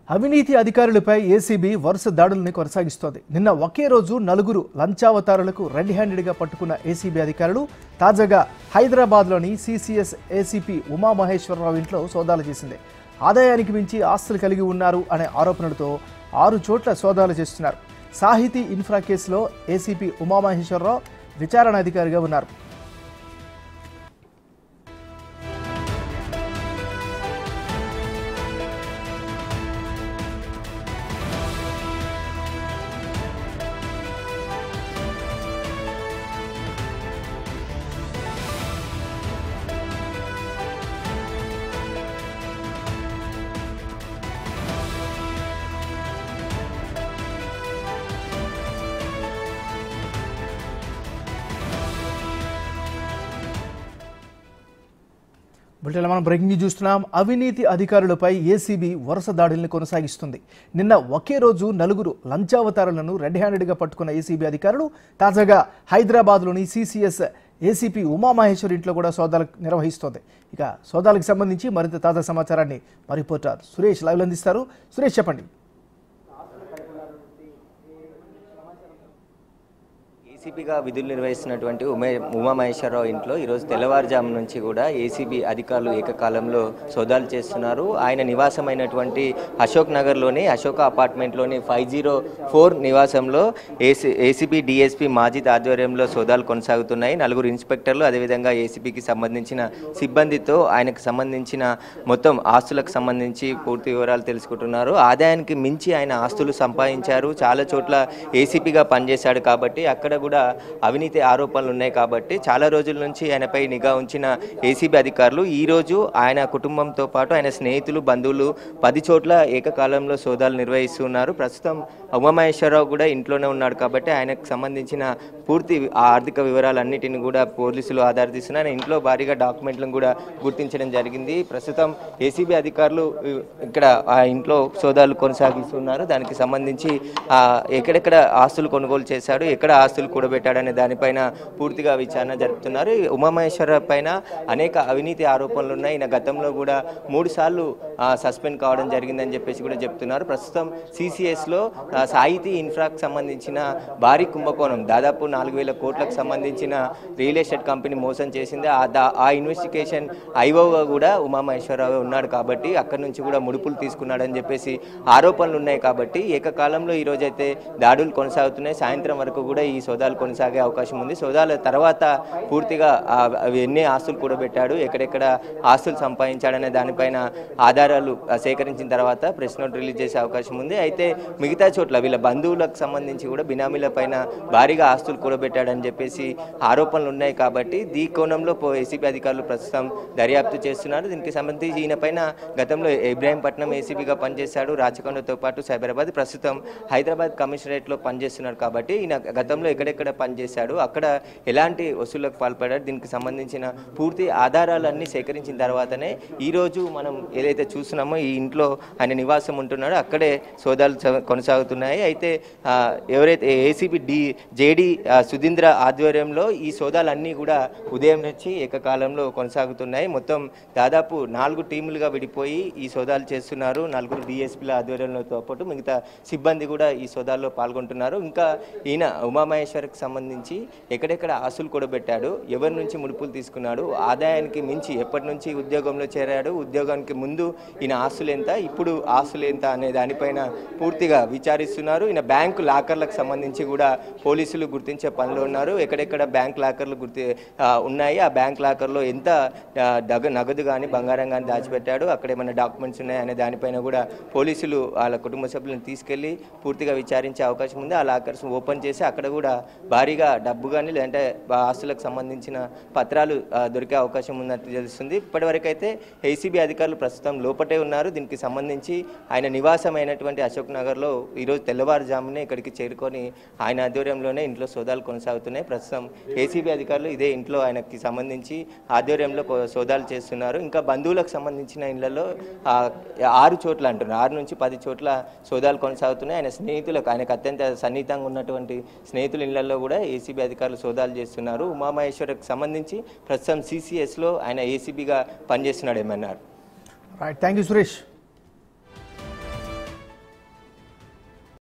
అవినీతి అధికారులపై ఏసీబీ వరుస దాడుల్ని కొనసాగిస్తోంది నిన్న ఒకే రోజు నలుగురు లంచావతారులకు రెడ్ హ్యాండెడ్గా పట్టుకున్న ఏసీబీ అధికారులు తాజాగా హైదరాబాద్లోని సీసీఎస్ ఏసీపీ ఉమామహేశ్వరరావు ఇంట్లో సోదాలు చేసింది ఆదాయానికి మించి ఆస్తులు కలిగి ఉన్నారు అనే ఆరోపణలతో ఆరు చోట్ల సోదాలు చేస్తున్నారు సాహితీ ఇన్ఫ్రా కేసులో ఏసీపీ ఉమామహేశ్వరరావు విచారణ అధికారిగా ఉన్నారు బులెటిన్లో మనం బ్రేకింగ్ న్యూస్ చూస్తున్నాం అవినీతి అధికారులపై ఏసీబీ వరుస దాడుల్ని కొనసాగిస్తుంది నిన్న ఒకే రోజు నలుగురు లంచావతారులను రెడ్ హ్యాండెడ్గా పట్టుకున్న ఏసీబీ అధికారులు తాజాగా హైదరాబాద్లోని సీసీఎస్ ఏసీపీ ఉమామహేశ్వర్ ఇంట్లో కూడా సోదాలు నిర్వహిస్తోంది ఇక సోదాలకు సంబంధించి మరింత తాజా సమాచారాన్ని మా రిపోర్టర్ సురేష్ లైవ్లో అందిస్తారు సురేష్ చెప్పండి ఏసీబీగా విధులు నిర్వహిస్తున్నటువంటి ఉమే ఉమామహేశ్వరరావు ఇంట్లో ఈరోజు తెల్లవారుజాము నుంచి కూడా ఏసీబీ అధికారులు ఏకకాలంలో సోదాలు చేస్తున్నారు ఆయన నివాసమైనటువంటి అశోక్ నగర్లోని అశోక అపార్ట్మెంట్లోని ఫైవ్ జీరో ఫోర్ నివాసంలో ఏసీ ఏసీబీ డిఎస్పీ మాజిద్ ఆధ్వర్యంలో సోదాలు కొనసాగుతున్నాయి నలుగురు ఇన్స్పెక్టర్లు అదేవిధంగా ఏసీబీకి సంబంధించిన సిబ్బందితో ఆయనకు సంబంధించిన మొత్తం ఆస్తులకు సంబంధించి పూర్తి వివరాలు తెలుసుకుంటున్నారు ఆదాయానికి మించి ఆయన ఆస్తులు సంపాదించారు చాలా చోట్ల ఏసీపీగా పనిచేశాడు కాబట్టి అక్కడ కూడా అవినీతి ఆరోపణలు ఉన్నాయి కాబట్టి చాలా రోజుల నుంచి ఆయనపై నిఘా ఉంచిన ఏసీబీ అధికారులు ఈ రోజు ఆయన కుటుంబంతో పాటు ఆయన స్నేహితులు బంధువులు పది చోట్ల ఏకకాలంలో సోదాలు నిర్వహిస్తున్నారు ప్రస్తుతం ఉమామహేశ్వరరావు కూడా ఇంట్లోనే ఉన్నాడు కాబట్టి ఆయనకు సంబంధించిన పూర్తి ఆ ఆర్థిక వివరాలన్నిటిని కూడా పోలీసులు ఆధార తీస్తున్నారు ఆయన ఇంట్లో భారీగా డాక్యుమెంట్లను కూడా గుర్తించడం జరిగింది ప్రస్తుతం ఏసీబీ అధికారులు ఇ- ఇక్కడ ఆ ఇంట్లో సోదాలు కొనసాగిస్తున్నారు దానికి సంబంధించి ఆ, ఎక్కడెక్కడ ఆస్తులు కొనుగోలు చేశాడు ఎక్కడ ఆస్తులు కూడబెట్టాడనే దానిపైన పూర్తిగా విచారణ జరుపుతున్నారు ఈ ఉమామహేశ్వర పైన అనేక అవినీతి ఆరోపణలు ఉన్నాయి ఈయన గతంలో కూడా మూడు సార్లు సస్పెండ్ కావడం జరిగిందని చెప్పేసి కూడా చెప్తున్నారు ప్రస్తుతం సిసిఎస్లో సాహితీ ఇన్ఫ్రాకి సంబంధించిన భారీ కుంభకోణం దాదాపు నాలుగు వేల కోట్లకు సంబంధించిన రియల్ ఎస్టేట్ కంపెనీ మోసం చేసింది ఆ దా ఆ ఇన్వెస్టిగేషన్ ఐఓగా కూడా ఉమామహేశ్వరరావు ఉన్నాడు కాబట్టి అక్కడి నుంచి కూడా ముడుపులు తీసుకున్నాడని చెప్పేసి ఆరోపణలు ఉన్నాయి కాబట్టి ఏకకాలంలో ఈ రోజైతే దాడులు కొనసాగుతున్నాయి సాయంత్రం వరకు కూడా ఈ సోదాలు కొనసాగే అవకాశం ఉంది సోదాల తర్వాత పూర్తిగా ఆ, అవి ఎన్ని ఆస్తులు కూడబెట్టాడు ఎక్కడెక్కడ ఆస్తులు సంపాదించాడనే దానిపైన ఆధారాలు ఆ, సేకరించిన తర్వాత ప్రెస్ నోట్ రిలీజ్ చేసే అవకాశం ఉంది అయితే మిగతా చోట్ల వీళ్ళ బంధువులకు సంబంధించి కూడా బినామీల పైన భారీగా ఆస్తులు కూడబెట్టాడని చెప్పేసి ఆరోపణలు ఉన్నాయి కాబట్టి ఈ కోణంలో పో- ఏసీబీ అధికారులు ప్రస్తుతం దర్యాప్తు చేస్తున్నారు దీనికి సంబంధించి ఈయన పైన గతంలో ఇబ్రాహీంపట్నం ఏసీబీగా పనిచేశాడు రాచకొండతో పాటు సైబరాబాద్ ప్రస్తుతం హైదరాబాద్ కమిషనరేట్లో పనిచేస్తున్నాడు కాబట్టి ఈయన గతంలో ఎక్కడెక్కడ పనిచేశాడు అక్కడ ఎలాంటి వసూళ్లకు పాల్పడ్డాడు దీనికి సంబంధించిన పూర్తి ఆధారాలన్నీ సేకరించిన తర్వాతనే ఈరోజు మనం ఏదైతే చూస్తున్నామో ఈ ఇంట్లో ఆయన నివాసం ఉంటున్నాడో అక్కడే సోదాలు చ- కొనసాగుతున్నాయి అయితే ఆ, ఎవరైతే ఏసీబీ డి జేడి ఆ, సుధీంద్ర ఆధ్వర్యంలో ఈ సోదాలన్నీ కూడా ఉదయం నుంచి ఏకకాలంలో కొనసాగుతున్నాయి మొత్తం దాదాపు నాలుగు టీములుగా విడిపోయి ఈ సోదాలు చేస్తున్నారు నలుగురు డిఎస్పీల ఆధ్వర్యంలో పాటు మిగతా సిబ్బంది కూడా ఈ సోదాల్లో పాల్గొంటున్నారు ఇంకా ఈయన ఉమామహేశ్వర్కి సంబంధించి ఎక్కడెక్కడ ఆస్తులు కూడబెట్టాడు ఎవరి నుంచి ముడుపులు తీసుకున్నాడు ఆదాయానికి మించి ఎప్పటి నుంచి ఉద్యోగంలో చేరాడు ఉద్యోగానికి ముందు ఈయన ఆస్తులు ఎంత ఇప్పుడు ఆస్తులు ఎంత అనే దానిపైన పూర్తిగా విచారిస్తున్నారు ఈయన బ్యాంకు లాకర్లకు సంబంధించి కూడా పోలీసులు గుర్తించే పనిలో ఉన్నారు ఎక్కడెక్కడ బ్యాంక్ లాకర్లు గుర్తి ఆ, ఉన్నాయి ఆ బ్యాంక్ లాకర్లో ఎంత ఆ, దగ నగదు కానీ బంగారం కానీ దాచిపెట్టాడు అక్కడ ఏమైనా డాక్యుమెంట్స్ ఉన్నాయి అనే దానిపైన కూడా పోలీసులు వాళ్ళ కుటుంబ సభ్యులను తీసుకెళ్లి పూర్తిగా విచారించే అవకాశం ఉంది ఆ లాకర్స్ ఓపెన్ చేసి అక్కడ కూడా భారీగా డబ్బు కానీ లేదంటే ఆ ఆస్తులకు సంబంధించిన పత్రాలు ఆ, దొరికే అవకాశం ఉన్నట్టు తెలుస్తుంది ఇప్పటివరకు అయితే ఏసీబీ అధికారులు ప్రస్తుతం లోపటే ఉన్నారు దీనికి సంబంధించి ఆయన నివాసమైనటువంటి అశోక్ నగర్లో ఈరోజు తెల్లవారుజామునే ఇక్కడికి చేరుకొని ఆయన ఆధ్వర్యంలోనే ఇంట్లో సోదాలు కొనసాగుతున్నాయి ప్రస్తుతం ఏసీబీ అధికారులు ఇదే ఇంట్లో ఆయనకి సంబంధించి ఆధ్వర్యంలో కొ- సోదాలు చేస్తున్నారు ఇంకా బంధువులకు సంబంధించిన ఇళ్లలో ఆ, ఆరు చోట్ల అంటున్నారు ఆరు నుంచి పది చోట్ల సోదాలు కొనసాగుతున్నాయి ఆయన స్నేహితులకు ఆయనకు అత్యంత సన్నిహితంగా ఉన్నటువంటి స్నేహితుల ఇళ్లలో కూడా ఏసీబీ అధికారులు సోదాలు చేస్తున్నారు ఉమామహేశ్వరకు సంబంధించి ప్రస్తుతం సిసిఎస్లో ఆయన ఏసీబీగా పనిచేస్తున్నాడు ఏమన్నారు రైట్ థ్యాంక్ యూ సురేష్